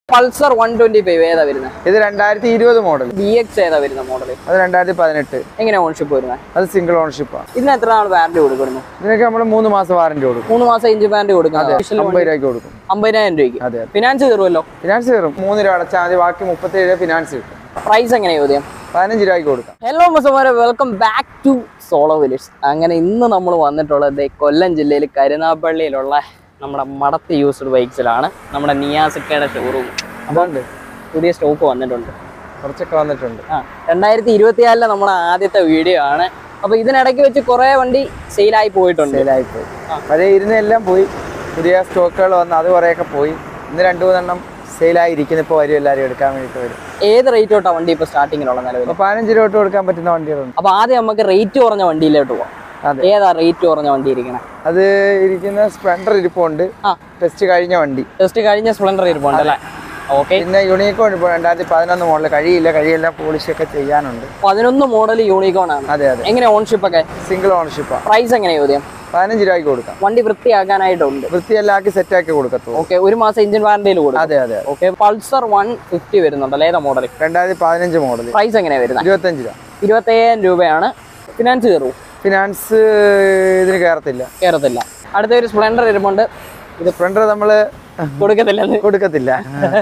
Pulsar one twenty five ഏതാ വരുന്നത് ഇത് രണ്ടായിരത്തി ഇരുപത് മോഡൽ ബി എക്സ് ഏതാ വരുന്ന മോഡൽ അത് രണ്ടായിരത്തി പതിനെട്ട് എങ്ങനെയാ ഓൺഷിപ്പ് വരുന്നത് അത് സിംഗിൾ ഓണർഷിപ്പാണ് ഇതിന് എത്ര നാൾ വാറന്റി കൊടുക്കുന്നു ഇതിനൊക്കെ നമ്മൾ മൂന്ന് മാസം വാറന്റി കൊടുക്കും മൂന്ന് മാസം ഇഞ്ച് വാറന്റി കൊടുക്കാം അമ്പത് രൂപയ്ക്ക് കൊടുക്കും അമ്പതിനായിരം രൂപയ്ക്ക് അതെ ഫിനാൻസ് കയറുമല്ലോ ഫിനാൻസ് കയറും മൂന്ന് രൂപ അടച്ചാൽ മതി ബാക്കി മുപ്പത്തേഴ് രൂപ ഫിനാൻസ് കിട്ടും പ്രൈസ് എങ്ങനെയാ ചോദ്യം പതിനഞ്ച് രൂപയ്ക്ക് കൊടുക്കാം ഹലോ മസമാരെ welcome back to solo village അങ്ങനെ ഇന്ന് നമ്മൾ വന്നിട്ടുള്ളത് ദേ കൊല്ലം ജില്ലയിൽ കരുനാപ്പള്ളിയിലുള്ള നമ്മുടെ മടത്ത് യൂസ്ഡ് ബൈക്സിലാണ് നമ്മുടെ നിയാസിക്കയുടെ ഷോറൂം അതുകൊണ്ട് പുതിയ സ്റ്റോക്ക് വന്നിട്ടുണ്ട് കുറച്ചൊക്കെ വന്നിട്ടുണ്ട് ആ രണ്ടായിരത്തി ഇരുപത്തിനാലിലെ നമ്മുടെ ആദ്യത്തെ വീഡിയോ ആണ് അപ്പോൾ ഇതിനിടയ്ക്ക് വെച്ച് കുറേ വണ്ടി സെയിലായി പോയിട്ടുണ്ട് സെയിലായിപ്പോയി പഴയ ഇരുന്നെല്ലാം പോയി പുതിയ സ്റ്റോക്കുകൾ വന്ന് അത് കുറേയൊക്കെ പോയി ഇന്ന് രണ്ടു മൂന്നെണ്ണം സെയിലായിരിക്കുന്നു ഇപ്പോൾ വരും എല്ലാവരും എടുക്കാൻ വേണ്ടിയിട്ട് വരും ഏത് റേറ്റ് തൊട്ടാണ് വണ്ടി ഇപ്പോൾ സ്റ്റാർട്ടിങ്ങിലുള്ള നിലവിൽ അപ്പോൾ പതിനഞ്ച് രൂപ തൊട്ട് കൊടുക്കാൻ പറ്റുന്ന വണ്ടികളുണ്ട് അപ്പോൾ ആദ്യം നമുക്ക് റേറ്റ് കുറഞ്ഞ വണ്ടിയിലോട്ട് പോവാം അതെ. ഏതാ റേറ്റ് കുറഞ്ഞ വണ്ടി ഇരിക്കണേ അത് ഇരിക്കുന്ന സ്പ്ലെൻഡർ ഇരിപ്പുണ്ട് ആ ടെസ്റ്റ് കഴിഞ്ഞ വണ്ടി ജസ്റ്റ് കഴിഞ്ഞ സ്പ്ലെൻഡർ ഇരിപ്പുണ്ട് അല്ലേ ഓക്കെ പിന്നെ യൂണിക്കോൺ ഇപ്പോൾ രണ്ടായിരത്തി പതിനൊന്ന് മോഡൽ കഴിയില്ല കഴിയെല്ലാം പോളിഷൊക്കെ ചെയ്യാനുണ്ട് പതിനൊന്ന് മോഡൽ യൂണിക്കോൺ ആണ് അതെ അതെ എങ്ങനെ ഓൺഷിപ്പ് ഒക്കെ സിംഗിൾ ഓണർഷിപ്പാണ് പ്രൈസ് എങ്ങനെയാ ചോദ്യം പതിനഞ്ച് രൂപയ്ക്ക് കൊടുക്കാം വണ്ടി വൃത്തിയാക്കാനായിട്ടുണ്ട് വൃത്തിയെല്ലാം ആക്കി സെറ്റാക്കി കൊടുക്കത്തുള്ളൂ ഓക്കെ ഒരു മാസം എഞ്ചിൻ വാറന്റിയിൽ കൊടുക്കും അതെ അതെ ഓക്കെ പൾസർ വൺ ഫിഫ്റ്റി വരുന്നുണ്ടല്ലോ ഏതാ മോഡൽ രണ്ടായിരത്തി പതിനഞ്ച് മോഡൽ പ്രൈസ് എങ്ങനെയാ വരുന്നത് ഇരുപത്തഞ്ച് രൂപ ഇരുപത്തയ്യായിരം രൂപയാണ് ഫിനാൻസ് കയറും ഫിനാൻസ് ഇതിന് കയറത്തില്ല കയറത്തില്ല അടുത്ത ഒരു സ്പ്ലെൻഡർ ഇരിപ്പുണ്ട് ഇത് സ്പ്ലെൻഡർ നമ്മൾ കൊടുക്കത്തില്ലെന്ന് കൊടുക്കത്തില്ല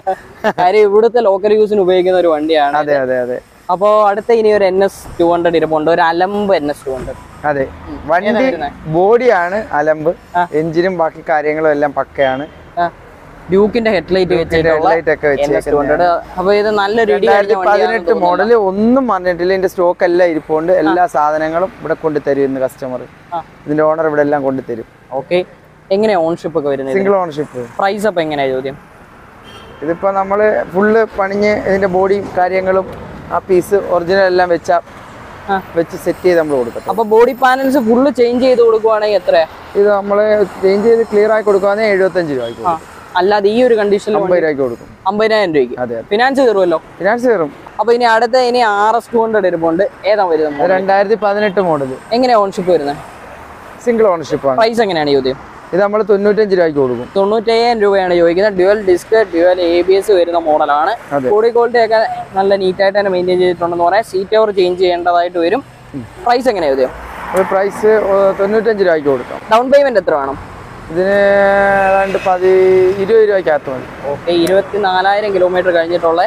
കാര്യം ഇവിടുത്തെ ലോക്കൽ യൂസിന് ഉപയോഗിക്കുന്ന ഒരു വണ്ടിയാണ് അതെ അതെ അതെ അപ്പോൾ അടുത്ത ഇനി ഒരു എൻ എസ് ടു ഹൺഡ്രഡ് ഇരിപ്പുണ്ട് ഒരു അലമ്പ് എൻ എസ് ടു ഹൺഡ്രഡ് അതെ വണ്ടി ബോഡിയാണ് അലമ്പ് എഞ്ചിനും ബാക്കി കാര്യങ്ങളും എല്ലാം പക്കയാണ് ഡ്യൂക്കിന്റെ ഹെഡ്ലൈറ്റ് വെച്ചിട്ടുള്ള ലൈറ്റ് ഒക്കെ എൻ എസ് ടു വെച്ചേക്കുന്നത് ഹൺഡ്രഡ് അപ്പോൾ ഇത് നല്ലൊരു ഇടി രണ്ടായിരത്തി കഴിഞ്ഞ വണ്ടിയാണെന്ന് പതിനെട്ട് മോഡൽ ഒന്നും പറഞ്ഞിട്ടില്ല ഇതിന്റെ സ്റ്റോക്ക് എല്ലാം ഇരിപ്പുണ്ട് എല്ലാ സാധനങ്ങളും ഇവിടെ കൊണ്ടുതരും ഇന്ന് കസ്റ്റമർ ആ. ഇതിന്റെ ഓണർ ഇവിടെ എല്ലാം കൊണ്ടുതരും ഓക്കെ എങ്ങനെയാ ഓൺഷിപ്പ് ഒക്കെ വരുന്നത് സിംഗിൾ ഓണർഷിപ്പ് പ്രൈസ് അപ്പോൾ എങ്ങനെയാ ചോദ്യം ഇതിപ്പോ നമ്മള് ഫുള്ള് പണിഞ്ഞ് ഇതിന്റെ ബോഡിയും കാര്യങ്ങളും ആ പീസ് ഒറിജിനൽ എല്ലാം വെച്ച ആ. വെച്ച് സെറ്റ് ചെയ്ത് നമ്മൾ കൊടുക്കട്ടെ അപ്പോൾ ബോഡി പാനൽസ് ഫുള്ള് ചേഞ്ച് ചെയ്ത് കൊടുക്കുവാണെങ്കിൽ എത്ര ഇത് നമ്മള് ചേഞ്ച് ചെയ്ത് ക്ലിയർ ആയി കൊടുക്കുകയാണെങ്കിൽ എഴുപത്തഞ്ച് രൂപയ്ക്ക് ആ അല്ലാതെ ഈ ഒരു കണ്ടീഷനിൽ അമ്പത് രൂപയ്ക്ക് കൊടുക്കും അമ്പതിനായിരം രൂപയ്ക്ക് അതെ അതെ ഫിനാൻസ് കയറുമല്ലോ ഫിനാൻസ് കയറും അപ്പോൾ ഇനി അടുത്ത ഇനി ആർ എസ് ടു ഹൺഡ്രഡ് ഇരിപ്പുണ്ട് ഏതാ വരുന്നത് അത് രണ്ടായിരത്തി പതിനെട്ട് മോഡൽ എങ്ങനെയാ ഓൺഷിപ്പ് വരുന്നത് സിംഗിൾ ഓണർഷിപ്പ് ആണ് പ്രൈസ് എങ്ങനെയാണ് ചോദ്യം ഇത് നമ്മൾ തൊണ്ണൂറ്റഞ്ച് രൂപയ്ക്ക് കൊടുക്കും തൊണ്ണൂറ്റയ്യായിരം രൂപയാണ് ചോദിക്കുന്നത് dual disc dual A B S വരുന്ന മോഡലാണ് അതെ. ബോഡി ക്വാളിറ്റി ഒക്കെ നല്ല നീറ്റായിട്ട് തന്നെ മെയിൻറ്റെയിൻ ചെയ്തിട്ടുണ്ടെന്ന് പറയാം സീറ്റ് ഓവർ ചേഞ്ച് ചെയ്യേണ്ടതായിട്ട് വരും പ്രൈസ് എങ്ങനെയാണ് ചോദ്യം അത് പ്രൈസ് തൊണ്ണൂറ്റഞ്ച് രൂപയ്ക്ക് കൊടുക്കാം ഡൗൺ പേയ്മെന്റ് എത്ര വേണം ഇതിന് ഏതാണ്ട് പതി ഇരുപത് രൂപയ്ക്കകത്ത് മതി ഓക്കെ ഇരുപത്തി നാലായിരം കിലോമീറ്റർ കഴിഞ്ഞിട്ടുള്ള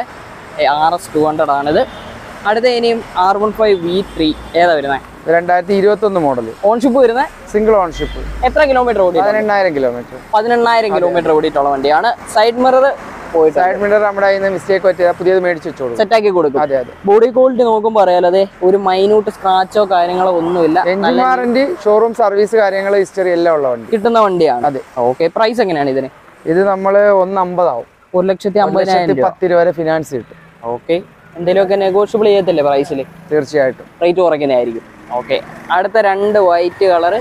ആർ എസ് ടു ഹൺഡ്രഡ് ആണിത് അടുത്ത ഇനിയും R one five V three ഏതാ വരുന്നത് ഇത് രണ്ടായിരത്തി ഇരുപത്തൊന്ന് മോഡൽ ഓൺഷിപ്പ് വരുന്നത് സിംഗിൾ ഓണർഷിപ്പ് എത്ര കിലോമീറ്റർ ഓടി പതിനെണ്ണായിരം കിലോമീറ്റർ പതിനെണ്ണായിരം കിലോമീറ്റർ ഓടിയിട്ടുള്ള വണ്ടിയാണ് സൈഡ് മിറർ പോയിട്ട് സൈഡ് മിറർ നമ്മുടെ കയ്യിൽ നിന്ന് മിസ്റ്റേക്ക് പറ്റിയത് പുതിയത് മേടിച്ച് വെച്ച് കൊടുക്കും സെറ്റാക്കി കൊടുക്കും അതെ അതെ ബോഡി ക്വാളിറ്റി നോക്കുമ്പോൾ അറിയാലോ അതെ ഒരു മൈന്യൂട്ട് സ്ക്രാച്ചോ കാര്യങ്ങളോ ഒന്നുമില്ല എഞ്ചിൻ വാറന്റി ഷോറൂം സർവീസ് കാര്യങ്ങൾ ഹിസ്റ്ററി എല്ലാം ഉള്ള വണ്ടി കിട്ടുന്ന വണ്ടിയാണ് അതെ. ഓക്കെ പ്രൈസ് എങ്ങനെയാണ് ഇതിന് ഇത് നമ്മൾ ഒന്ന് അമ്പതാവും ഒരു ലക്ഷത്തി ഒരു അമ്പതിനായിരം ലക്ഷത്തി രൂപ പത്ത് രൂപ വരെ ഫിനാൻസ് കിട്ടും ഓക്കെ എന്തെങ്കിലുമൊക്കെ നെഗോഷ്യബിൾ ചെയ്യത്തില്ലേ പ്രൈസിൽ തീർച്ചയായിട്ടും റേറ്റ് കുറയ്ക്കുന്നതായിരിക്കും ഓക്കെ അടുത്ത രണ്ട് white colour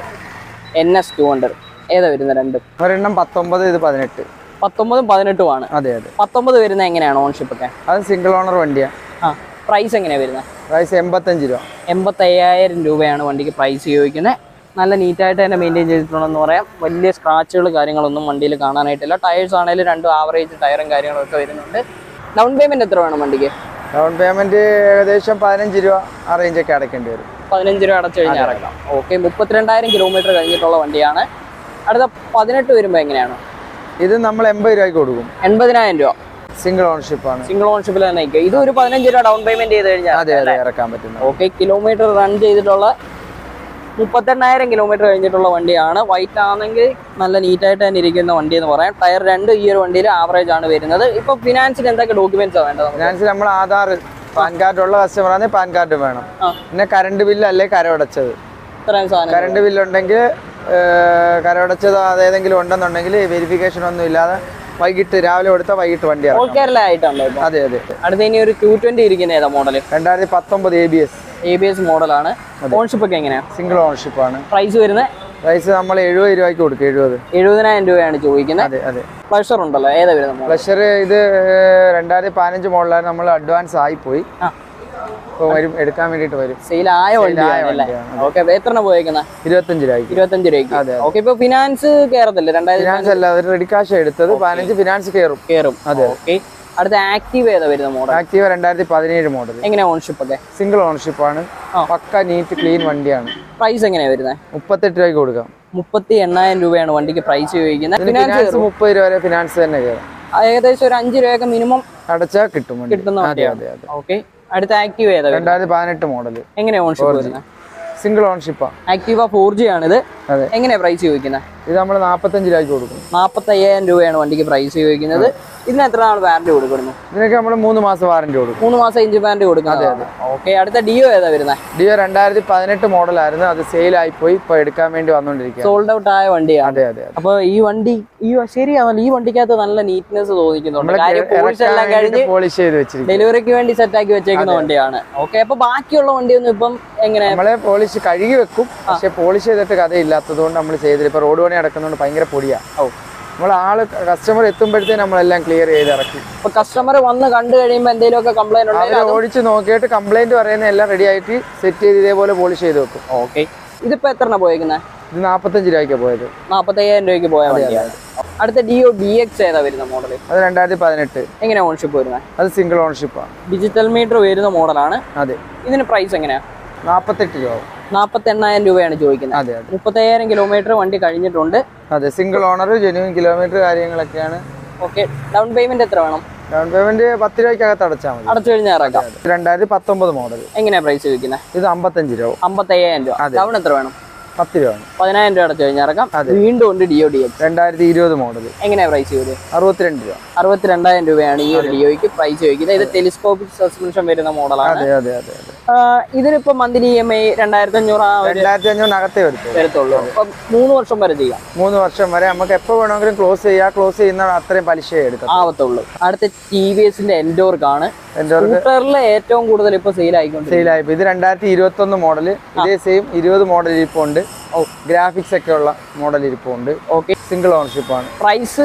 N S two hundred ഏതാ വരുന്നത് രണ്ടും ഒരെണ്ണം പത്തൊമ്പത് ഇത് പതിനെട്ട് പത്തൊമ്പതും പതിനെട്ടുമാണ് അതെ അതെ പത്തൊമ്പത് വരുന്നത് എങ്ങനെയാണ് ഓൺഷിപ്പ് ഒക്കെ അത് സിംഗിൾ ഓണർ വണ്ടിയാണ് ആ പ്രൈസ് എങ്ങനെയാണ് വരുന്നത് പ്രൈസ് എൺപത്തഞ്ച് രൂപ എൺപത്തയ്യായിരം രൂപയാണ് വണ്ടിക്ക് പ്രൈസ് ചോദിക്കുന്നത് നല്ല നീറ്റായിട്ട് തന്നെ മെയിൻറ്റെയിൻ ചെയ്തിട്ടുണ്ടെന്ന് പറയാം വലിയ സ്ക്രാച്ചുകൾ കാര്യങ്ങളൊന്നും വണ്ടിയിൽ കാണാനായിട്ടില്ല ടയേഴ്സ് ആണെങ്കിലും രണ്ടും ആവറേജ് ടയറും കാര്യങ്ങളും ഒക്കെ വരുന്നുണ്ട് ഡൗൺ പേയ്മെന്റ് എത്ര വേണം വണ്ടിക്ക് ഡൗൺ പേയ്മെന്റ് ഏകദേശം പതിനഞ്ച് രൂപ ആ റേഞ്ചൊക്കെ അടയ്ക്കേണ്ടി വരും പതിനഞ്ച് രൂപ അടച്ചു കഴിഞ്ഞാൽ ഇറക്കാം ഓക്കെ മുപ്പത്തിരണ്ടായിരം കിലോമീറ്റർ കഴിഞ്ഞിട്ടുള്ള വണ്ടിയാണ് അടുത്ത പതിനെട്ട് വരുമ്പോൾ എങ്ങനെയാണ് ഇത് നമ്മൾ എൺപത് രൂപയ്ക്ക് കൊടുക്കും എൺപതിനായിരം രൂപ സിംഗിൾ ഓണർഷിപ്പ് ആണ് സിംഗിൾ ഓൺഷിപ്പിൽ തന്നെ നിൽക്കുക ഇത് ഒരു പതിനഞ്ച് രൂപ ഡൗൺ പേയ്മെന്റ് ചെയ്ത് കഴിഞ്ഞാൽ അതെ അതെ ഇറക്കാൻ പറ്റുന്നത് ഓക്കെ കിലോമീറ്റർ റൺ ചെയ്തിട്ടുള്ള മുപ്പത്തെണ്ണായിരം കിലോമീറ്റർ കഴിഞ്ഞിട്ടുള്ള വണ്ടിയാണ് വൈറ്റ് ആണെങ്കിൽ നല്ല നീറ്റായിട്ട് തന്നെ ഇരിക്കുന്ന വണ്ടി എന്ന് പറയാം ടയർ രണ്ട് ഈ ഒരു വണ്ടിയിൽ ആവറേജ് ആണ് വരുന്നത് ഇപ്പൊ ഫിനാൻസിന് എന്തൊക്കെ ഡോക്യുമെന്റ്സ് ആണ് വേണ്ടത് നമുക്ക്? ഫിനാൻസ് നമ്മൾ ആധാർ പാൻ കാർഡ് ഉള്ള കസ്റ്റമർ ആണെങ്കിൽ പാൻ കാർഡ് വേണം ആ. പിന്നെ കറണ്ട് ബില്ല് അല്ലെ കരമടച്ചത് ഇത്രയും സാധനം കറണ്ട് ബില്ല് ഉണ്ടെങ്കിൽ കരമടച്ചത് അതേതെങ്കിലും ഉണ്ടെന്നുണ്ടെങ്കിൽ വെരിഫിക്കേഷൻ ഒന്നും ഇല്ലാതെ വൈകിട്ട് രാവിലെ കൊടുത്താൽ വൈകിട്ട് വണ്ടി ഓൾ ഇറക്കാം കേരള ആയിട്ടുണ്ടോ ഇപ്പൊ അതെ അതെ അടുത്ത ഇനി ഒരു ടു ട്വന്റി ഇരിക്കുന്ന ഏതാ മോഡല് രണ്ടായിരത്തി പത്തൊമ്പത് A B S A B S മോഡലാണ് ഓൺഷിപ്പ് ഒക്കെ എങ്ങനെയാ സിംഗിൾ ഓണർഷിപ്പ് ആണ് പ്രൈസ് വരുന്നത് പ്രൈസ് നമ്മൾ എഴുപത് രൂപയ്ക്ക് കൊടുക്കും എഴുപത് എഴുപതിനായിരം രൂപയാണ് ചോദിക്കുന്നത് അതെ അതെ പ്ലഷർ ഉണ്ടല്ലോ ഏതാ വരുന്നത് മോഡൽ പ്ലഷർ ഇത് രണ്ടായിരത്തി പതിനഞ്ച് മോഡലാണ് നമ്മൾ അഡ്വാൻസ് ആയിപ്പോയി ആ ഇപ്പോൾ വരും എടുക്കാൻ വേണ്ടിയിട്ട് വരും സെയിൽ ആയ വണ്ടിയാണ് അല്ലേ വണ്ടിയാണ്. ഓക്കെ എത്ര പോയേക്കുന്നത് ഇരുപത്തഞ്ച് രൂപയ്ക്ക് ഇരുപത്തഞ്ച് രൂപയ്ക്ക് അതെ, ഓക്കെ ഇപ്പൊ ഫിനാൻസ് കയറത്തില്ല രണ്ടായിരത്തി ഫിനാൻസ് അല്ല ഒരു റെഡി കാശ് എടുത്തത് പതിനഞ്ച് ഫിനാൻസ് കയറും കയറും അതെ. ഓക്കെ അടുത്ത ആക്റ്റീവ് ഏതാ വരുന്ന മോഡൽ ആക്റ്റീവ രണ്ടായിരത്തി പതിനേഴ് മോഡൽ എങ്ങനെയാ ഓൺഷിപ്പ് ഒക്കെ സിംഗിൾ ഓണർഷിപ്പ് ആണ് ആ. പക്ക നീറ്റ് ക്ലീൻ വണ്ടിയാണ് പ്രൈസ് എങ്ങനെയാ വരുന്നത് മുപ്പത്തെട്ട് രൂപയ്ക്ക് കൊടുക്കാം മുപ്പത്തി എണ്ണായിരം രൂപയാണ് വണ്ടിക്ക് പ്രൈസ് ചോദിക്കുന്നത് ഇതിന് ഫിനാൻസ് ഫിനാൻസ് മുപ്പത് രൂപ വരെ ഫിനാൻസ് തന്നെ കയറും ഏകദേശം ഒരു അഞ്ച് രൂപയൊക്കെ മിനിമം അടച്ചാൽ കിട്ടും വണ്ടി കിട്ടുന്ന അതെ വണ്ടിയാണ് അതെ അതെ ഓക്കെ അടുത്ത ആക്റ്റീവ് ഏതാ വരുന്നത് രണ്ടായിരത്തി പതിനെട്ട് മോഡൽ എങ്ങനെയാ ഓൺഷിപ്പ് വരുന്നത് സിംഗിൾ ഓണർഷിപ്പാണ് ആക്റ്റീവ ഫോർ ജി ആണിത് അതെ. എങ്ങനെയാ പ്രൈസ് ചോദിക്കുന്നത് ഇത് നമ്മൾ നാൽപ്പത്തഞ്ച് രൂപയ്ക്ക് കൊടുക്കും നാൽപ്പത്തി അയ്യായിരം രൂപയാണ് വണ്ടിക്ക് പ്രൈസ് ചോദിക്കുന്നത് ഇതിന് എത്ര നാൾ വാറണ്ടി കൊടുക്കുന്നു ഇതിനൊക്കെ നമ്മൾ മൂന്ന് മാസം വാറണ്ടി കൊടുക്കും മൂന്ന് മാസം ഇഞ്ച് വാറണ്ടി കൊടുക്കുന്നത് ഓക്കെ അടുത്ത ഡിയോ ഏതാ വരുന്നത് ഡിയോ രണ്ടായിരത്തി പതിനെട്ട് മോഡലായിരുന്നു അത് സെയിലായി പോയി ഇപ്പോൾ എടുക്കാൻ വേണ്ടി വന്നുകൊണ്ടിരിക്കുക സോൾഡ് ഔട്ട് ആയ വണ്ടിയാണ് അതെ അതെ അതെ അപ്പൊ ഈ വണ്ടി ഈ ശരിയാണല്ലോ ഈ വണ്ടിക്കകത്ത് നല്ല നീറ്റ്നെസ് തോന്നിക്കുന്നുണ്ട് കാര്യം പോളിഷ് എല്ലാം കഴിഞ്ഞ് പോളിഷ് ചെയ്ത് വെച്ചിരിക്കും ഡെലിവറിക്ക് വേണ്ടി സെറ്റ് ആക്കി വെച്ചേക്കുന്ന വണ്ടിയാണ് ഓക്കെ അപ്പൊ ബാക്കിയുള്ള വണ്ടിയൊന്നും ഇപ്പം എങ്ങനെ നമ്മളെ പോളിഷ് കഴുകി വെക്കും പക്ഷെ പോളിഷ് ചെയ്തിട്ട് കഥയില്ലാത്തത് കൊണ്ട് നമ്മൾ ചെയ്തില്ല ഇപ്പൊ റോഡ് പണി നടക്കുന്നതുകൊണ്ട് ഭയങ്കര പൊടിയാ ഓ നമ്മൾ ആള് കസ്റ്റമർ എത്തുമ്പോഴത്തേക്ക് നമ്മളെല്ലാം ക്ലിയർ ചെയ്ത് ഇറക്കി ഇപ്പൊ കസ്റ്റമർ വന്ന് കണ്ടു കഴിയുമ്പോൾ എന്തെങ്കിലുമൊക്കെ കംപ്ലൈന്റ് അവർ ഉണ്ടെങ്കിൽ ഓടിച്ച് നോക്കിയിട്ട് കംപ്ലൈന്റ് പറയുന്ന എല്ലാം റെഡി ആയിട്ട് സെറ്റ് ചെയ്ത് ഇതേപോലെ പോളിഷ് ചെയ്ത് വെക്കും ഓക്കെ ഇതിപ്പോ എത്ര പോയേക്കുന്നത് ഇത് നാൽപ്പത്തഞ്ച് രൂപയ്ക്കാണ് പോയത് നാപ്പത്തയ്യായിരം രൂപയ്ക്ക് പോയ വണ്ടിയാണ് അടുത്ത ഡിഒ ഡി എക്സ് ഏതാ വരുന്ന മോഡൽ അത് രണ്ടായിരത്തി പതിനെട്ട് എങ്ങനെയാ ഓൺഷിപ്പ് വരുന്നത് അത് സിംഗിൾ ഓണർഷിപ്പാണ് ഡിജിറ്റൽ മീറ്റർ വരുന്ന മോഡലാണ് അതെ ഇതിന് പ്രൈസ് എങ്ങനെയാ നാൽപ്പത്തെട്ട് രൂപ ആവും. നാപ്പത്തി എണ്ണായിരം രൂപയാണ് ചോദിക്കുന്നത് അതെ അതെ മുപ്പത്തയ്യായിരം കിലോമീറ്റർ വണ്ടി കഴിഞ്ഞിട്ടുണ്ട് അതെ സിംഗിൾ ഓണർ ജെന്യൂൻ കിലോമീറ്റർ കാര്യങ്ങളൊക്കെയാണ് ഓക്കെ ഡൗൺ പേയ്മെന്റ് എത്ര വേണം ഡൗൺ പേയ്മെന്റ് പത്ത് രൂപയ്ക്കകത്ത് അടച്ചാൽ മതി അടച്ചു കഴിഞ്ഞാൽ ഇറക്കാം രണ്ടായിരത്തി പത്തൊമ്പത് മോഡൽ എങ്ങനെയാ പ്രൈസ് ചോദിക്കുന്നത് ഇത് അമ്പത്തഞ്ച് രൂപ അമ്പത്തയ്യായിരം രൂപ ഡൗൺ എത്ര വേണം പത്ത് രൂപയാണ് പതിനായിരം രൂപ അടച്ചു കഴിഞ്ഞാൽ ഇറക്കാം വീണ്ടും ഉണ്ട് ഡിഒ ഡി എക്സ് രണ്ടായിരത്തി ഇരുപത് മോഡൽ എങ്ങനെയാ പ്രൈസ് ചെയ്തത് അറുപത്തിരണ്ട് രൂപ അറുപത്തിരണ്ടായിരം രൂപയാണ് ഈ ഒരു ഡിഒയ്ക്ക് പ്രൈസ് ചോദിക്കുന്നത് ഇത് ടെലിസ്കോപ്പിക് സസ്പെൻഷൻ വരുന്ന മോഡലാണ് അതെ അതെ അതെ അതെ ഇതിനിപ്പോ മന്ത്ലി ഇ എം ഐ രണ്ടായിരത്തി അഞ്ഞൂറ് ആ ഒരു രണ്ടായിരത്തി അഞ്ഞൂറിനകത്തേ വരുത്തുള്ളൂ വരത്തുള്ളൂ അപ്പം മൂന്ന് വർഷം വരെ ചെയ്യാം മൂന്ന് വർഷം വരെ നമുക്ക് എപ്പോൾ വേണമെങ്കിലും ക്ലോസ് ചെയ്യാം ക്ലോസ് ചെയ്യുന്ന അത്രയും പലിശ എടുക്കാം ആവത്തുള്ളൂ അടുത്ത ടി വി എസിന്റെ എൻഡോർക്കാണ് എൻ്റെ സ്കൂട്ടറിൽ ഏറ്റവും കൂടുതൽ ഇപ്പൊ സെയിൽ ആയിക്കൊണ്ടിരിക്കുന്നത് സെയിലായി ഇത് രണ്ടായിരത്തി ഇരുപത്തി ഒന്ന് മോഡൽ ഇതേ സെയിം ഇരുപത് മോഡൽ ഇരിപ്പുണ്ട് ഓ ഗ്രാഫിക്സ് ഒക്കെ ഉള്ള മോഡൽ ഇരിപ്പുണ്ട് ഓക്കെ സിംഗിൾ ഓണർഷിപ്പാണ് പ്രൈസ്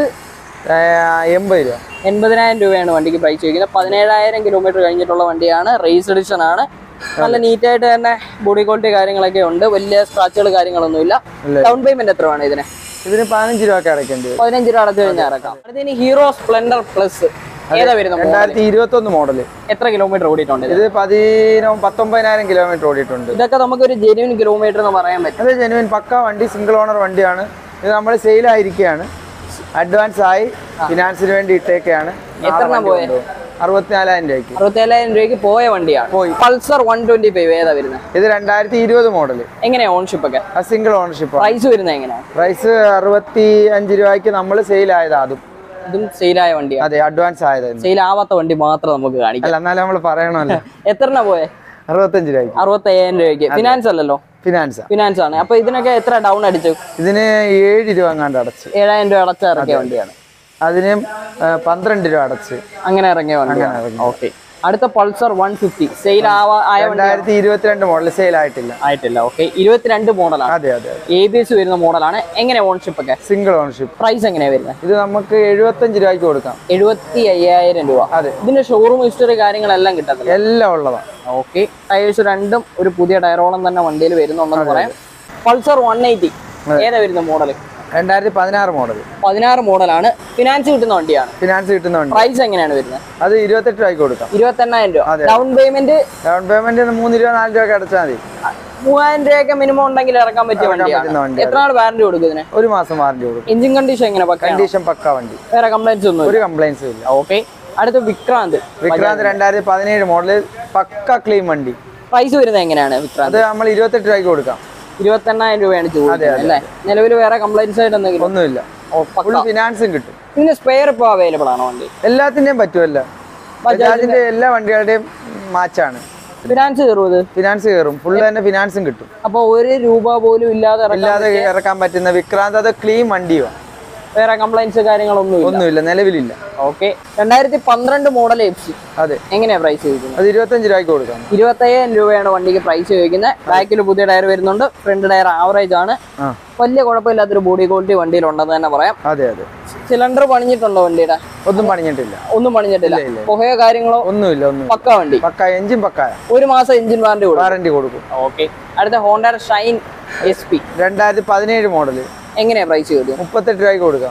എൺപത് രൂപ എൺപതിനായിരം രൂപയാണ് വണ്ടിക്ക് പ്രൈസ് ചോദിക്കുന്നത് പതിനേഴായിരം കിലോമീറ്റർ കഴിഞ്ഞിട്ടുള്ള വണ്ടിയാണ് റേസ് എഡിഷൻ ആണ് നല്ല നീറ്റ് ആയിട്ട് തന്നെ ബോഡി ക്വാളിറ്റി കാര്യങ്ങളൊക്കെ ഉണ്ട് വലിയ സ്ക്രാച്ചുകൾ കാര്യങ്ങളൊന്നുമില്ല ഇല്ല. ഡൗൺ പേയ്മെന്റ് എത്ര വേണം ഇതിന് ഇതിന് പതിനഞ്ച് രൂപ ഒക്കെ അടയ്ക്കേണ്ടി വരും പതിനഞ്ച് രൂപ അടച്ചു കഴിഞ്ഞാൽ ഇറക്കാം അടുത്തതിന് ഹീറോ സ്പ്ലെൻഡർ പ്ലസ് ഏതാ വരുന്നത് model? രണ്ടായിരത്തി ഇരുപത്തി ഒന്ന് മോഡൽ എത്ര കിലോമീറ്റർ ഓടിയിട്ടുണ്ട് ഇത്? ഇത് പതിനോ പത്തൊമ്പതിനായിരം കിലോമീറ്റർ ഓടിയിട്ടുണ്ട് ഇതൊക്കെ നമുക്കൊരു ജെന്യൂൻ കിലോമീറ്റർ എന്ന് പറയാൻ പറ്റും അത് ജെനുവിൻ പക്ക വണ്ടി സിംഗിൾ ഓണർ വണ്ടിയാണ് ഇത് നമ്മൾ സെയിലായിരിക്കുകയാണ് അഡ്വാൻസ് ആയി ഫിനാൻസിന് വേണ്ടി ഇട്ടേക്കാണ് എത്രണ്ണം പോയെ? അറുപത്തിനാലായിരം രൂപയ്ക്ക് അറുപത്തേഴായിരം രൂപയ്ക്ക് പോയ വണ്ടിയാണ് പോയി. പൾസർ വൺ ട്വന്റി ഫൈവ് ഏതാ വരുന്നത് ഇത് രണ്ടായിരത്തി ഇരുപത് മോഡൽ എങ്ങനെയാ ഓൺഷിപ്പ് ഒക്കെ അത് സിംഗിൾ ഓണർഷിപ്പ് പ്രൈസ് വരുന്നത് എങ്ങനെയാ പ്രൈസ് അറുപത്തി അഞ്ച് രൂപയ്ക്ക് നമ്മൾ സെയിലായത് അതും ഇതും സെയിലായ വണ്ടിയാണ് അതെ അഡ്വാൻസ് ആയത് സെയിൽ ആവാത്ത വണ്ടി മാത്രം നമുക്ക് കാണിക്കാം അല്ല എന്നാലും നമ്മൾ പറയണമല്ലോ എത്രണ്ണ പോയെ അറുപത്തഞ്ച് രൂപയ്ക്ക് അറുപത്തയ്യായിരം രൂപയ്ക്ക് ഫിനാൻസ് അല്ലല്ലോ ഫിനാൻസാ ഫിനാൻസ് ആണ് അപ്പൊ ഇതിനൊക്കെ എത്ര ഡൗൺ അടിച്ചു ഇതിന് ഏഴ് രൂപ എങ്ങാണ്ട് അടച്ച് ഏഴായിരം രൂപ അടച്ച ഇറക്കിയ വണ്ടിയാണ് അതിനും ആ, പന്ത്രണ്ട് രൂപ അടച്ച് അങ്ങനെ ഇറങ്ങിയ വണ്ടിയാണ് ഇറങ്ങി. ഓക്കെ അടുത്ത പൾസർ വൺ ഫിഫ്റ്റി സെയിൽ ആവാ ആയ വണ്ടി രണ്ടായിരത്തി ഇരുപത്തിരണ്ട് മോഡൽ സെയിലായിട്ടില്ല ആയിട്ടില്ല ഓക്കെ ഇരുപത്തിരണ്ട് മോഡലാണ് അതെ അതെ അതെ എ ബി എസ് വരുന്ന മോഡലാണ് എങ്ങനെ ഓൺഷിപ്പ് ഒക്കെ സിംഗിൾ ഓണർഷിപ്പ് പ്രൈസ് എങ്ങനെയാ വരുന്നത് ഇത് നമുക്ക് എഴുപത്തഞ്ച് രൂപയ്ക്ക് കൊടുക്കാം എഴുപത്തി അയ്യായിരം രൂപ അതെ ഇതിന്റെ ഷോറൂം ഹിസ്റ്ററി കാര്യങ്ങളെല്ലാം കിട്ടത്തില്ല എല്ലാം ഉള്ളതാണ് ഓക്കെ ടയേഴ്സ് രണ്ടും ഒരു പുതിയ ടയറോളം തന്നെ വണ്ടിയിൽ വരുന്നുണ്ടെന്ന് പറയാം പൾസർ വൺ എയ്റ്റി ഏതാ വരുന്ന മോഡൽ രണ്ടായിരത്തി പതിനാറ് മോഡൽ പതിനാറ് മോഡലാണ് ഫിനാൻസ് കിട്ടുന്ന വണ്ടിയാണ് ഫിനാൻസ് കിട്ടുന്നുണ്ട് പ്രൈസ് എങ്ങനെയാണ് വരുന്നത് അത് ഇരുപത്തെട്ട് രൂപയ്ക്ക് കൊടുക്കാം ഇരുപത്തെണ്ണായിരം രൂപ അതെ. ഡൗൺ പേയ്മെന്റ് ഡൗൺ പേയ്മെന്റ് മൂന്ന് രൂപ നാല് രൂപ അടച്ചാൽ മതി മൂവായിരം രൂപയൊക്കെ മിനിമം ഉണ്ടെങ്കിൽ ഇറക്കാൻ പറ്റിയ ഇറക്കാൻ വണ്ടിയാണ് പറ്റുന്ന വണ്ടിയാണ്. എത്ര നാൾ വാറന്റി കൊടുക്കും ഇതിന് ഒരു മാസം വാറണ്ടി കൊടുക്കും എഞ്ചിൻ കണ്ടീഷൻ എങ്ങനെ പക്കാണ് കണ്ടീഷൻ പക്ക വണ്ടി വേറെ കംപ്ലൈന്റ്സ് ഒന്നും ഒരു കംപ്ലൈൻസും ഇല്ല ഓക്കെ അടുത്ത വിക്രാന്ത് വിക്രാന്ത് രണ്ടായിരത്തി പതിനേഴ് മോഡൽ പക്ക ക്ലീൻ വണ്ടി പ്രൈസ് വരുന്നത് എങ്ങനെയാണ് വിക്രാന്ത് അത് നമ്മൾ ഇരുപത്തെട്ട് രൂപയ്ക്ക് കൊടുക്കാം ഇരുപത്തെണ്ണായിരം രൂപയാണ് ചോദിക്കുന്നത് അല്ലേ നിലവിൽ വേറെ കംപ്ലൈന്റ്സ് ആയിട്ട് എന്തെങ്കിലും ഒന്നുമില്ല ഓ, പക്ക. ഫുൾ ഫിനാൻസും കിട്ടും ഇതിന് സ്പെയർ ഇപ്പോൾ അവൈലബിൾ ആണോ വണ്ടി എല്ലാത്തിന്റെയും പറ്റുമല്ല ബജാജിന്റെ എല്ലാ വണ്ടികളുടെയും മാച്ചാണ് ഫിനാൻസ് കയറും ഇത് ഫിനാൻസ് കയറും ഫുള്ള് തന്നെ ഫിനാൻസും കിട്ടും അപ്പൊ ഒരു രൂപ പോലും ഇല്ലാതെ ഇറക്കാൻ ഇല്ലാതെ ഇറക്കാൻ പറ്റുന്ന വിക്രാന്ത് അത് ക്ലീൻ വണ്ടിയോ വേറെ കംപ്ലൈന്റ്സ് കാര്യങ്ങളൊന്നും ഇല്ല ഒന്നുമില്ല നിലവിലില്ല ഓക്കെ രണ്ടായിരത്തി പന്ത്രണ്ട് മോഡൽ എഫ് സി അതെ എങ്ങനെയാ പ്രൈസ് ചോദിക്കുന്നത് അത് ഇരുപത്തഞ്ച് രൂപയ്ക്ക് കൊടുക്കാം ഇരുപത്തയ്യായിരം രൂപയാണ് വണ്ടിക്ക് പ്രൈസ് ചോദിക്കുന്നത് ബാക്കിൽ പുതിയ ടയർ വരുന്നുണ്ട് ഫ്രണ്ട് ടയർ ആവറേജ് ആണ് ആ വലിയ കുഴപ്പമില്ലാത്തൊരു ബോഡി ക്വാളിറ്റി വണ്ടിയിലുണ്ടെന്ന് തന്നെ പറയാം അതെ അതെ സിലിണ്ടർ പണിഞ്ഞിട്ടുണ്ടോ വണ്ടിയുടെ ഒന്നും പണിഞ്ഞിട്ടില്ല ഒന്നും പണിഞ്ഞിട്ടില്ല ഇല്ല, ഇല്ല. പുകയോ കാര്യങ്ങളോ ഒന്നുമില്ല ഒന്നും പക്ക വണ്ടി പക്ക എഞ്ചിൻ പക്കായ ഒരു മാസം എഞ്ചിൻ വാറന്റി കൊടുക്കും വാറണ്ടി കൊടുക്കും ഓക്കെ അടുത്ത ഹോണ്ട ഷൈൻ എസ് പി രണ്ടായിരത്തി പതിനേഴ് മോഡൽ എങ്ങനെയാ പ്രൈസ് ചോദ്യം മുപ്പത്തെട്ട് രൂപയ്ക്ക് കൊടുക്കാം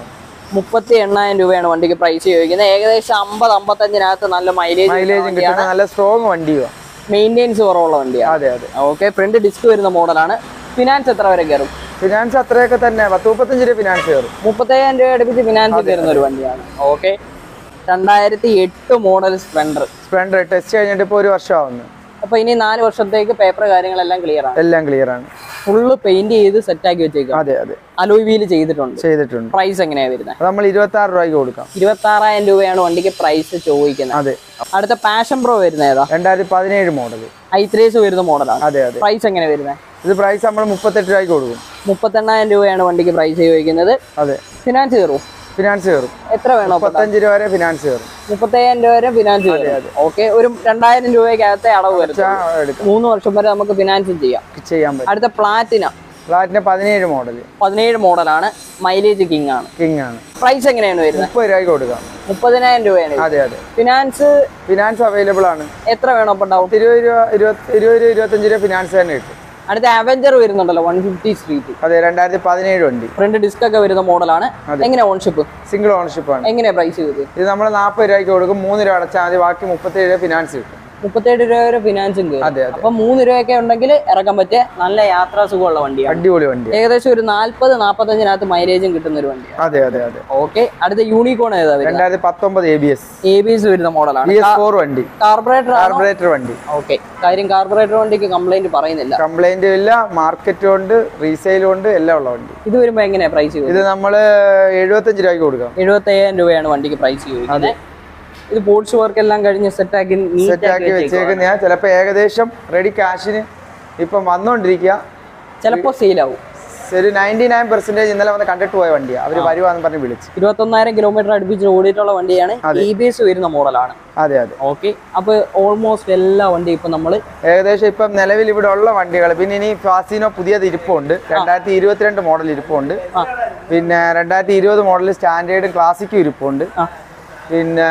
മുപ്പത്തി എണ്ണായിരം രൂപയാണ് വണ്ടിക്ക് പ്രൈസ് ചോദിക്കുന്നത് ഏകദേശം അമ്പത് അമ്പത്തഞ്ചിനകത്ത് നല്ല മൈലേജ് മൈലേജും കിട്ടുന്ന നല്ല സ്ട്രോങ് വണ്ടിയുമാണ് മെയിൻ്റെനൻസ് കുറവുള്ള വണ്ടിയാണ് അതെ അതെ ഓക്കെ ഫ്രണ്ട് ഡിസ്ക് വരുന്ന മോഡലാണ് ഫിനാൻസ് എത്ര വരെ കയറും ഫിനാൻസ് അത്രയൊക്കെ തന്നെ പത്ത് മുപ്പത്തഞ്ച് രൂപ ഫിനാൻസ് കയറും മുപ്പത്തയ്യായിരം രൂപ അടുപ്പിച്ച് ഫിനാൻസ് കയറുന്ന ഒരു വണ്ടിയാണ് ഓക്കെ രണ്ടായിരത്തി എട്ട് മോഡൽ സ്പ്ലെൻഡർ സ്പ്ലെൻഡർ ടെസ്റ്റ് കഴിഞ്ഞിട്ട് ഇപ്പോൾ ഒരു വർഷമാവുന്നു അപ്പൊ ഇനി നാല് വർഷത്തേക്ക് പേപ്പർ കാര്യങ്ങളെല്ലാം ക്ലിയർ ആണ് എല്ലാം ക്ലിയർ ആണ് ഫുള്ള് പെയിന്റ് ചെയ്ത് സെറ്റ് ആക്കി വെച്ചേക്കാം അതെ അതെ അലോയ് വീല് ചെയ്തിട്ടുണ്ട് ചെയ്തിട്ടുണ്ട് പ്രൈസ് എങ്ങനെയാ വരുന്നത് അത് നമ്മൾ ഇരുപത്തി ആറ് രൂപയ്ക്ക് കൊടുക്കാം ഇരുപത്തി ആറായിരം രൂപയാണ് വണ്ടിക്ക് പ്രൈസ് ചോദിക്കുന്നത് അതെ അടുത്ത പാഷൻ പ്രോ വരുന്ന ഏതാ രണ്ടായിരത്തി പതിനേഴ് മോഡൽ ഐ ത്രീസ് വരുന്ന മോഡലാണ് അതെ അതെ പ്രൈസ് എങ്ങനെ വരുന്നത് ഇത് പ്രൈസ് നമ്മൾ മുപ്പത്തെട്ട് രൂപയ്ക്ക് കൊടുക്കും മുപ്പത്തെണ്ണായിരം രൂപയാണ് വണ്ടിക്ക് പ്രൈസ് ചോദിക്കുന്നത് അതെ ഫിനാൻസ് കയറും ഫിനാൻസ് കയറും എത്ര വേണോ മുപ്പത്തഞ്ച് രൂപ വരെ ഫിനാൻസ് കയറും മുപ്പത്തയ്യായിരം രൂപ വരെ ഫിനാൻസ് കയറും ഓക്കെ ഒരു രണ്ടായിരം രൂപയ്ക്കകത്തെ അടവ് വരും ആ, എടുക്കാം മൂന്ന് വർഷം വരെ നമുക്ക് ഫിനാൻസും ചെയ്യാം ചെയ്യാൻ പറ്റും അടുത്ത പ്ലാറ്റിന ഫ്ലാറ്റിന് പതിനേഴ് മോഡൽ പതിനേഴ് മോഡലാണ് മൈലേജ് കിങ് ആണ് കിങ് ആണ് പ്രൈസ് എങ്ങനെയാണ് വരുന്നത് മുപ്പത് രൂപയ്ക്ക് കൊടുക്കാം മുപ്പതിനായിരം രൂപയാണ് അതെ അതെ ഫിനാൻസ് ഫിനാൻസ് അവൈലബിൾ ആണ് എത്ര വേണം അപ്പം ഉണ്ടാവും ഇരുപത് രൂപ ഇരുപത്തി ഇരുപത് രൂപ ഇരുപത്തഞ്ച് രൂപ ഫിനാൻസ് തന്നെ കിട്ടും അടുത്ത അവഞ്ചർ വരുന്നുണ്ടല്ലോ വൺ ഫിഫ്റ്റി സ്ട്രീറ്റ് അതെ രണ്ടായിരത്തി പതിനേഴ് വണ്ടി ഫ്രണ്ട് ഡിസ്ക് ഒക്കെ വരുന്ന മോഡലാണ് എങ്ങനെ ഓൺഷിപ്പ് സിംഗിൾ ഓണർഷിപ്പ് ആണ് എങ്ങനെയാ പ്രൈസ് ചെയ്തത് ഇത് നമ്മൾ നാൽപ്പത് രൂപയ്ക്ക് കൊടുക്കും മൂന്ന് രൂപ അടച്ചാൽ മതി ബാക്കി മുപ്പത്തേഴ് രൂപ ഫിനാൻസ് കിട്ടും മുപ്പത്തേഴ് രൂപ വരെ ഫിനാൻസും കയറും അതെ അതെ അപ്പൊ മൂന്ന് രൂപയൊക്കെ ഉണ്ടെങ്കിൽ ഇറക്കാൻ പറ്റിയ നല്ല യാത്രാ സുഖമുള്ള വണ്ടിയാണ് അടിപൊളി വണ്ടി ഏകദേശം ഒരു നാല്പത് നാൽപ്പത്തഞ്ചിനകത്ത് മൈലേജും കിട്ടുന്ന ഒരു വണ്ടിയാണ് അതെ അതെ അതെ ഓക്കെ അടുത്ത യൂണിക്കോൺ ഏതാ വരുന്നത് രണ്ടായിരത്തി പത്തൊമ്പത് A B S A B S വരുന്ന മോഡലാണ് ബി എസ് ഫോർ വണ്ടി കാർബറേറ്റർ ആണോ കാർബറേറ്റർ വണ്ടി ഓക്കെ കാര്യം കാർബറേറ്റർ വണ്ടിക്ക് കംപ്ലൈന്റ് പറയുന്നില്ല കംപ്ലൈന്റ് ഇല്ല മാർക്കറ്റും ഉണ്ട് റീസെയിലും ഉണ്ട് എല്ലാം ഉള്ള വണ്ടി ഇത് വരുമ്പോ എങ്ങനെയാ പ്രൈസ് ഇത് നമ്മൾ എഴുപത്തഞ്ച് രൂപയ്ക്ക് കൊടുക്കാം എഴുപത്തി അയ്യായിരം രൂപയാണ് വണ്ടിക്ക് പ്രൈസ് ചോദിക്കുന്നത് ഇത് ബോർഡ്സ് വർക്ക് എല്ലാം കഴിഞ്ഞ് സെറ്റ് ആക്കി നീറ്റ് സെറ്റ് ആക്കി വെച്ചേക്കുന്ന ഞാൻ ചിലപ്പോൾ ഏകദേശം റെഡി ക്യാഷിന് ഇപ്പം വന്നുകൊണ്ടിരിക്കുക ചിലപ്പോ സെയിലാവും ഒരു നയൻറ്റി നയൻ പെർസെൻറ്റേജ് ഇന്നലെ വന്ന് കണ്ടിട്ട് പോയ വണ്ടിയാണ് അവർ വരുവാന്ന് പറഞ്ഞ് വിളിച്ച് ഇരുപത്തൊന്നായിരം കിലോമീറ്റർ അടുപ്പിച്ച് ഓടിയിട്ടുള്ള വണ്ടിയാണ് ഇ ബി എസ് വരുന്ന മോഡലാണ് അതെ അതെ ഓക്കെ അപ്പൊ ഓൾമോസ്റ്റ് എല്ലാ വണ്ടിയും ഇപ്പൊ നമ്മൾ ഏകദേശം ഇപ്പം നിലവിൽ ഇവിടെ ഉള്ള വണ്ടികൾ പിന്നെ ഇനി ഫാസിനോ പുതിയത് ഇരിപ്പുണ്ട് രണ്ടായിരത്തി ഇരുപത്തിരണ്ട് മോഡൽ ഇരിപ്പുണ്ട് ആ. പിന്നെ രണ്ടായിരത്തി ഇരുപത് മോഡൽ സ്റ്റാൻഡേർഡ് ക്ലാസിക്കും ഇരിപ്പുണ്ട് ആ. പിന്നെ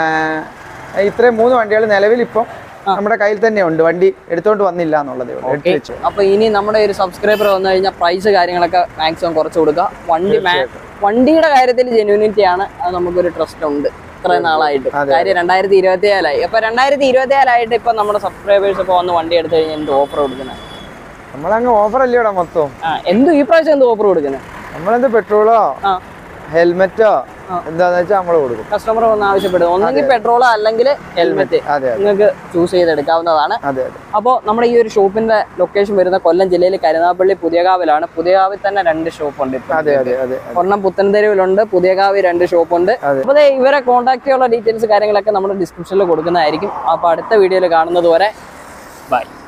ഇത്രയും മൂന്ന് വണ്ടികൾ നിലവിൽ ഇപ്പം നമ്മുടെ കയ്യിൽ തന്നെ ഉണ്ട് വണ്ടി എടുത്തോണ്ട് വന്നില്ല എന്നുള്ളതേ ഉള്ളൂ എടുത്ത് വെച്ചു അപ്പൊ ഇനി നമ്മുടെ ഒരു സബ്സ്ക്രൈബർ വന്നു കഴിഞ്ഞാൽ പ്രൈസ് കാര്യങ്ങളൊക്കെ മാക്സിമം കുറച്ച് കൊടുക്കുക വണ്ടി മാ- വണ്ടിയുടെ കാര്യത്തിൽ ജെന്യൂനിറ്റി ആണ് അത് നമുക്കൊരു ട്രസ്റ്റ് ഉണ്ട് ഇത്രയും നാളായിട്ട് കാര്യം രണ്ടായിരത്തി ഇരുപത്തി ഏഴായി അപ്പൊ രണ്ടായിരത്തി ഇരുപത്തി ഏഴായിട്ട് ഇപ്പൊ നമ്മുടെ സബ്സ്ക്രൈബേഴ്സ് ഒക്കെ വന്ന് വണ്ടി എടുത്തു കഴിഞ്ഞാൽ എന്ത് ഓഫർ കൊടുക്കുന്നത് നമ്മളങ്ങ് ഓഫർ അല്ലേ ഇവിടെ മൊത്തം ആ എന്ത് ഈ പ്രാവശ്യം എന്ത് ഓഫർ കൊടുക്കുന്നത് നമ്മളെന്ത് പെട്രോളോ ആ ഹെൽമെറ്റോ എന്താന്ന് വെച്ചാൽ നമ്മൾ കൊടുക്കും കസ്റ്റമർ വന്ന് ആവശ്യപ്പെടും ഒന്നെങ്കിൽ പെട്രോൾ അല്ലെങ്കിൽ ഹെൽമെറ്റ് അതെ അതെ നിങ്ങൾക്ക് ചൂസ് ചെയ്തെടുക്കാവുന്നതാണ് അതെ അതെ അപ്പോൾ നമ്മുടെ ഈ ഒരു ഷോപ്പിന്റെ ലൊക്കേഷൻ വരുന്ന കൊല്ലം ജില്ലയിൽ കരുനാഗപ്പള്ളി പുതിയകാവിലാണ് പുതിയകാവിൽ തന്നെ രണ്ട് ഷോപ്പുണ്ട് ഇപ്പൊ. അതെ അതെ അതെ ഒരെണ്ണം പുത്തൻതെരുവിലുണ്ട് പുതിയകാവ് രണ്ട് ഷോപ്പുണ്ട് അതെ. അപ്പോൾ ദേ ഇവരെ കോൺടാക്ട് ചെയ്യാനുള്ള ഡീറ്റെയിൽസ് കാര്യങ്ങളൊക്കെ നമ്മുടെ ഡിസ്ക്രിപ്ഷനിൽ കൊടുക്കുന്നതായിരിക്കും അപ്പോൾ അടുത്ത വീഡിയോയിൽ കാണുന്നത് വരെ ബൈ